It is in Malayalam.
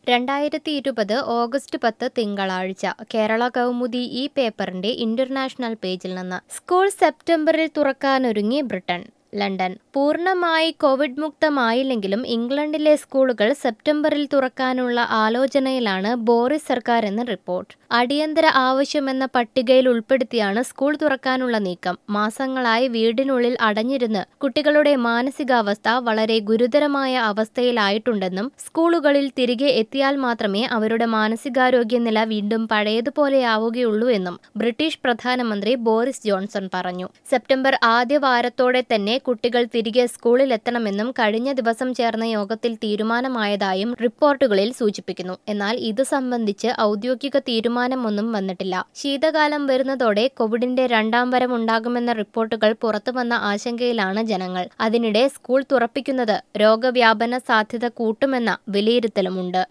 രണ്ടായിരത്തി ഇരുപത് ഓഗസ്റ്റ് പത്ത് തിങ്കളാഴ്ച കേരള കൗമുദി ഈ പേപ്പറിന്റെ ഇന്റർനാഷണൽ പേജിൽ നിന്ന് സ്കൂൾ സെപ്റ്റംബറിൽ തുറക്കാനൊരുങ്ങി ബ്രിട്ടൻ ലണ്ടൻ പൂർണ്ണമായി കോവിഡ് മുക്തമായില്ലെങ്കിലും ഇംഗ്ലണ്ടിലെ സ്കൂളുകൾ സെപ്റ്റംബറിൽ തുറക്കാനുള്ള ആലോചനയിലാണ് ബോറിസ് സർക്കാർ എന്ന റിപ്പോർട്ട് അടിയന്തര ആവശ്യമെന്ന പട്ടികയിൽ ഉൾപ്പെടുത്തിയാണ് സ്കൂൾ തുറക്കാനുള്ള നീക്കം മാസങ്ങളായി വീടിനുള്ളിൽ അടഞ്ഞിരുന്ന് കുട്ടികളുടെ മാനസികാവസ്ഥ വളരെ ഗുരുതരമായ അവസ്ഥയിലായിട്ടുണ്ടെന്നും സ്കൂളുകളിൽ തിരികെ എത്തിയാൽ മാത്രമേ അവരുടെ മാനസികാരോഗ്യ നില വീണ്ടും പഴയതുപോലെയാവുകയുള്ളൂ എന്നും ബ്രിട്ടീഷ് പ്രധാനമന്ത്രി ബോറിസ് ജോൺസൺ പറഞ്ഞു സെപ്റ്റംബർ ആദ്യ വാരത്തോടെ തന്നെ കുട്ടികൾ തിരികെ സ്കൂളിലെത്തണമെന്നും കഴിഞ്ഞ ദിവസം ചേർന്ന യോഗത്തിൽ തീരുമാനമായതായും റിപ്പോർട്ടുകളിൽ സൂചിപ്പിക്കുന്നു എന്നാൽ ഇത് സംബന്ധിച്ച് ഔദ്യോഗിക തീരുമാനമൊന്നും വന്നിട്ടില്ല ശീതകാലം വരുന്നതോടെ കോവിഡിന്റെ രണ്ടാം വരം ഉണ്ടാകുമെന്ന റിപ്പോർട്ടുകൾ പുറത്തുവന്ന ആശങ്കയിലാണ് ജനങ്ങൾ അതിനിടെ സ്കൂൾ തുറപ്പിക്കുന്നത് രോഗവ്യാപന സാധ്യത കൂട്ടുമെന്ന വിലയിരുത്തലുമുണ്ട്